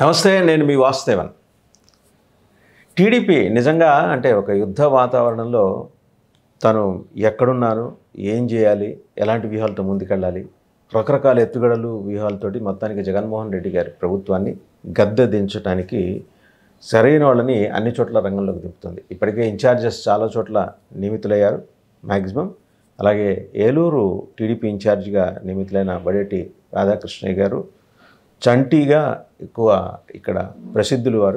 నమస్తే నేను మీ వాసుదేవన్ టీడీపీ నిజంగా అంటే ఒక యుద్ధ వాతావరణంలో తను ఎక్కడున్నాను ఏం చేయాలి ఎలాంటి వ్యూహాలతో ముందుకెళ్ళాలి రకరకాల ఎత్తుగడలు వ్యూహాలతోటి మొత్తానికి జగన్మోహన్ రెడ్డి గారి ప్రభుత్వాన్ని గద్దె దించడానికి సరైన వాళ్ళని అన్ని చోట్ల రంగంలోకి దింపుతుంది ఇప్పటికే ఇన్ఛార్జెస్ చాలా చోట్ల నియమితులయ్యారు మ్యాక్సిమం అలాగే ఏలూరు టీడీపీ ఇన్ఛార్జిగా నియమితులైన బడేటి రాధాకృష్ణయ్య గారు చంటీగా ఎక్కువ ఇక్కడ ప్రసిద్ధులు వారు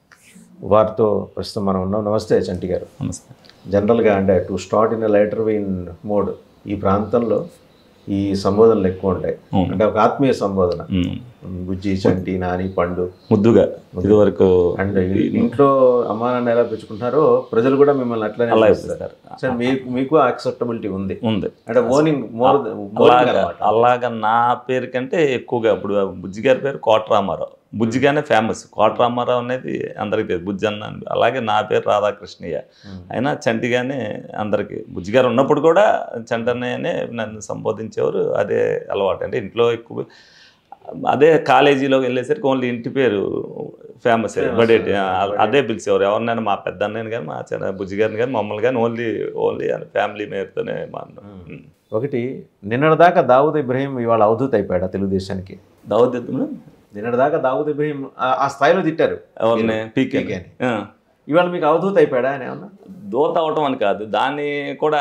వారితో ప్రస్తుతం మనం ఉన్నాం నమస్తే చంటి గారు నమస్తే జనరల్గా అంటే to start in lighter in mode ఈ ప్రాంతంలో ఈ సంబోధనలు ఎక్కువ ఉంటాయి అవును. అంటే ఒక ఆత్మీయ సంబోధన ఉమ్. బుజ్జి చంటి నాని పండు ముద్దుగా ఇది వరకు అండ్ ఇంట్లో అమ్మా నాన్న ఎలా పెంచుకుంటున్నారో ప్రజలు కూడా మిమ్మల్ని అట్లనే అలా పిలుస్తారు. ఇస్తారు సో మీకు మీకు యాక్సెప్టబిలిటీ ఉంది ఉంది అంటే ఓనింగ్ మోర్ అలాగా అలాగా నా పేరు కంటే ఎక్కువగా ఇప్పుడు బుజ్జి గారి పేరు కోటరామారావు బుజ్జిగానే ఫేమస్ కోటరామారావు అనేది అందరికీ తెలుసు బుజ్జి అన్న అని. అలాగే నా పేరు రాధాకృష్ణయ్య అయినా చంటిగానే అందరికీ బుజ్జి గారు ఉన్నప్పుడు కూడా చంటన్నయ్యనే నన్ను సంబోధించేవారు అదే అలవాటు అంటే ఇంట్లో ఎక్కువ అదే కాలేజీలోకి వెళ్ళేసరికి ఓన్లీ ఇంటి పేరు ఫేమస్ బడేటి అదే పిలిచేవారు ఎవరినైనా మా పెద్ద అన్నయ్యని కానీ మా చిన్న బుజ్జి గారిని కానీ మమ్మల్ని కానీ ఓన్లీ ఓన్లీ ఫ్యామిలీ మేరుతోనే మా అన్న ఒకటి నిన్నటిదాకా దావుద్ ఇబ్రహీం ఇవాళ అవధూత్ అయిపోయాడు ఆ తెలుగుదేశానికి దావత్ నిన్నటిదాకా దావుద్ ఇబ్రహీం ఆ- ఆ స్థాయిలో తిట్టారు ఎవరిని పీకే పీకేని. ఇవాళ మీకు అవధూత్ అయిపోయాడా అని ఏమన్నా దోత అవటం అని కాదు దాన్ని కూడా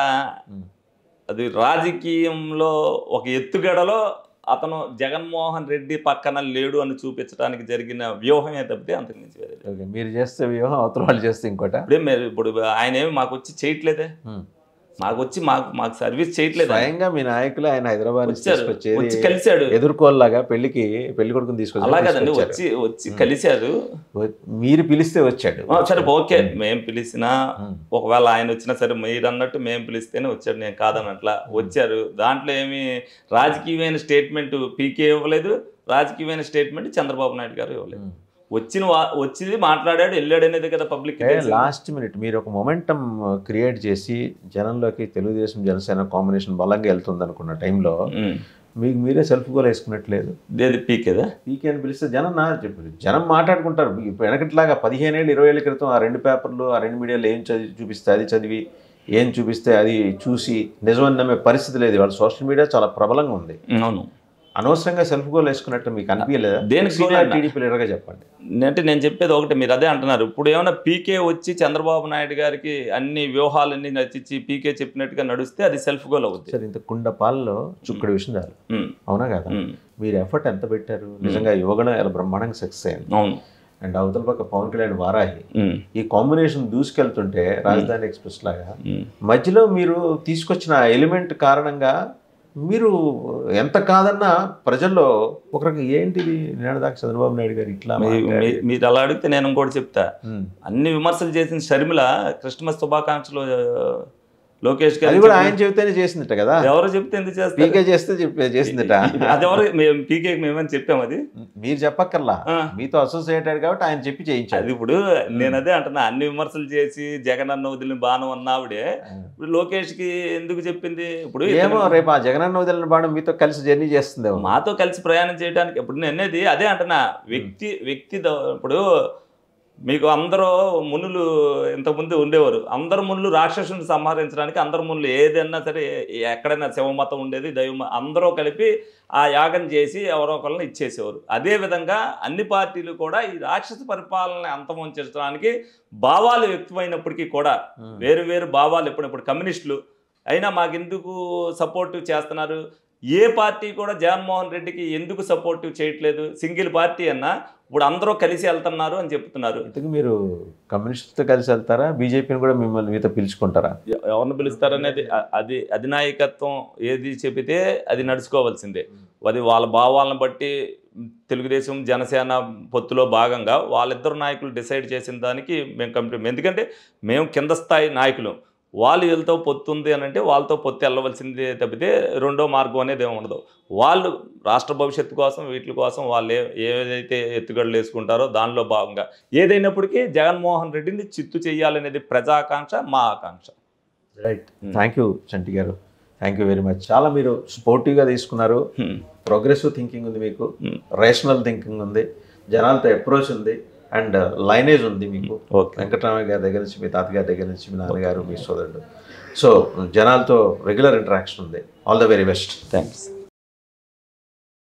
అది రాజకీయంలో ఒక ఎత్తుగడలో అతను జగన్మోహన్ రెడ్డి పక్కన లేడు అని చూపించడానికి జరిగిన వ్యూహమే తప్పితే అంతకు మించి వేరే లేదు. ఓకే మీరు చేస్తే వ్యూహం అవతల వాళ్ళు చేస్తే ఇంకోట ఇప్పుడే మీరు ఇప్పుడు ఆయన ఏమి మాకు వచ్చి చేయట్లేదే మాకు వచ్చి మాకు మాకు సర్వీస్ చేయట్లేదు స్వయంగా మీ నాయకులు ఆయన హైదరాబాద్ నుంచి వచ్చారు తీసుకొచ్చేది వచ్చి కలిశాడు ఎదుర్కోలాగా పెళ్లికి పెళ్లి కొడుకుని అలా కదండి తీసుకొచ్చి వచ్చి వచ్చి కలిశారు మీరు పిలిస్తే వచ్చాడు ఆ, సరే ఓకే మేము పిలిచినా ఒకవేళ ఆయన వచ్చినా సరే మీరు అన్నట్టు మేము పిలిస్తేనే వచ్చాడు నేను కాదనట్లా వచ్చారు దాంట్లో ఏమి రాజకీయమైన స్టేట్మెంట్ పీకే ఇవ్వలేదు రాజకీయమైన స్టేట్మెంట్ చంద్రబాబు నాయుడు గారు ఇవ్వలేదు వచ్చిన వా- వచ్చింది మాట్లాడాడు వెళ్ళాడు అనేది కదా పబ్లిక్ లాస్ట్ మినిట్ మీరు ఒక మొమెంటం క్రియేట్ చేసి జనంలోకి తెలుగుదేశం జనసేన కాంబినేషన్ బలంగా వెళ్తుంది అనుకున్న టైంలో మీకు మీరే సెల్ఫ్ గోల్ వేసుకున్నట్లేదు ఏది పీకేదా పీకే అని పిలిస్తే జనం నా చెప్పు జనం మాట్లాడుకుంటారు ఇప్పుడు వెనకట్లాగా పదిహేను ఏళ్ళు ఇరవై ఏళ్ళ క్రితం ఆ రెండు పేపర్లు ఆ రెండు మీడియాలో ఏం చదివి చూపిస్తే అది చదివి ఏం చూపిస్తే అది చూసి నిజమని నమ్మే పరిస్థితి లేదు వాళ్ళ సోషల్ మీడియా చాలా ప్రబలంగా ఉంది అవును అనవసరంగా సెల్ఫ్ గోల్ వేసుకున్నట్టు మీకు అనిపించలేదా దేనికి goal సీనియర్ అన్నా? టీడీపీ లీడర్గా చెప్పండి అంటే నేను చెప్పేది ఒకటి మీరు అదే అంటున్నారు ఇప్పుడు ఏమైనా పీకే వచ్చి చంద్రబాబు నాయుడు గారికి అన్ని వ్యూహాలన్నీ నచ్చించి పీకే చెప్పినట్టుగా నడిస్తే అది సెల్ఫ్ గోల్ అవుద్ది సరే ఇంత కుండ పాలలో చుక్కడి విషయం చాలు ఉమ్, అవునా కదా ఉమ్, మీరు ఎఫర్ట్ ఎంత పెట్టారు నిజంగా యువగణం ఎలా బ్రహ్మాండంగా సక్సెస్ అయింది అవును అండ్ అవతల పక్క పవన్ కళ్యాణ్ వారాహి ఉమ్, ఈ కాంబినేషన్ దూసుకెళ్తుంటే రాజధాని ఎక్స్ప్రెస్ లాగా ఉమ్. మధ్యలో మీరు తీసుకొచ్చిన ఎలిమెంట్ కారణంగా మీరు ఎంత కాదన్నా ప్రజల్లో ఒక రకం ఏంటిది నిన్నటిదాకా చంద్రబాబు నాయుడు గారు ఇట్లా మీ- మాట్లాడి- మీ- మీరు అలా అడిగితే నేను ఇంకోటి చెప్తా ఉమ్. అన్ని విమర్శలు చేసిన షర్మిల క్రిస్మస్ శుభాకాంక్షలు ఆ, లోకేష్ అది గారు కూడా ఆయన చెబితేనే చేసిందట కదా ఎవరు చెప్తే ఎందుకు చేస్తారు పీకే చేస్తే చెప్పే చేసిందట అది ఎవరు మేము పీకే మేమని చెప్పాం అది మీరు చెప్పక్కర్లా ఆ. మీతో అసోసియేటెడ్ కాబట్టి ఆయన చెప్పి చేయించాడు అది ఇప్పుడు నేను అదే అంటున్నా అన్ని విమర్శలు చేసి జగన్ అన్న వదిలిన బాణం అన్నావిడే ఇప్పుడు లోకేష్ కి ఎందుకు చెప్పింది ఇప్పుడు ఏమో రేపు ఆ జగనన్న వదిలిన బాణం మీతో కలిసి జర్నీ చేస్తుందేమో మాతో కలిసి ప్రయాణం చేయడానికి ఇప్పుడు నేను అనేది అదే అంటున్నా వ్యక్తి వ్యక్తి ద- ఇప్పుడు మీకు అందరూ మునులు ఇంతకుముందు ఉండేవారు అందరు మునులు రాక్షసుని సంహరించడానికి అందరు మునులు ఏదైనా సరే ఎక్కడైనా శివమతం ఉండేది దైవ అందరూ కలిపి ఆ యాగం చేసి ఎవరో ఒకరిని ఇచ్చేసేవారు అదేవిధంగా అన్ని పార్టీలు కూడా ఈ రాక్షస పరిపాలన అంతమొంచడానికి భావాలు వ్యక్తమైనప్పటికీ కూడా వేరు వేరు భావాలు ఎప్పుడప్పుడు కమ్యూనిస్టులు అయినా మాకెందుకు సపోర్ట్ చేస్తున్నారు ఏ పార్టీ కూడా జగన్మోహన్ రెడ్డికి ఎందుకు సపోర్ట్ చేయట్లేదు సింగిల్ పార్టీ అన్నా ఇప్పుడు అందరూ కలిసి వెళ్తున్నారు అని చెప్తున్నారు ఇంతకు మీరు కమ్యూనిస్టులతో కలిసి వెళ్తారా బీజేపీని కూడా మిమ్మల్ని మీతో పిలుచుకుంటారా ఎ- ఎవరిని పిలుస్తారనేది అ- అది అధినాయకత్వం ఏది చెబితే అది నడుచుకోవాల్సిందే అది వాళ్ళ భావాలను బట్టి తెలుగుదేశం జనసేన పొత్తులో భాగంగా వాళ్ళిద్దరు నాయకులు డిసైడ్ చేసిన దానికి మేము కంప్లీట్ ఎందుకంటే మేము కింద స్థాయి నాయకులు వాళ్ళు వీళ్ళతో పొత్తు ఉంది అని అంటే వాళ్ళతో పొత్తు వెళ్ళవలసిందే తప్పితే రెండో మార్గం అనేది ఏమి ఉండదు వాళ్ళు రాష్ట్ర భవిష్యత్తు కోసం వీటి కోసం వాళ్ళు ఏ ఏదైతే ఎత్తుగడలు వేసుకుంటారో దానిలో భాగంగా ఏదైనప్పటికీ జగన్మోహన్ రెడ్డిని చిత్తు చేయాలనేది ప్రజాకాంక్ష మా ఆకాంక్ష right thank you Chanti garu thank you very much చాలా మీరు స్పోర్టివ్గా తీసుకున్నారు హ్మ్. ప్రోగ్రెసివ్ థింకింగ్ ఉంది మీకు Hmm. రేషనల్ థింకింగ్ ఉంది జనాలతో అప్రోచ్ ఉంది అండ్ లైనేజ్ ఉంది మీకు ఓకే వెంకటరామయ్య గారి దగ్గర నుంచి మీ తాతగారి దగ్గర నుంచి మీ నాన్నగారు మీ సోదరుడు సో జనాలతో రెగ్యులర్ ఇంటరాక్షన్ ఉంది all the very best thanks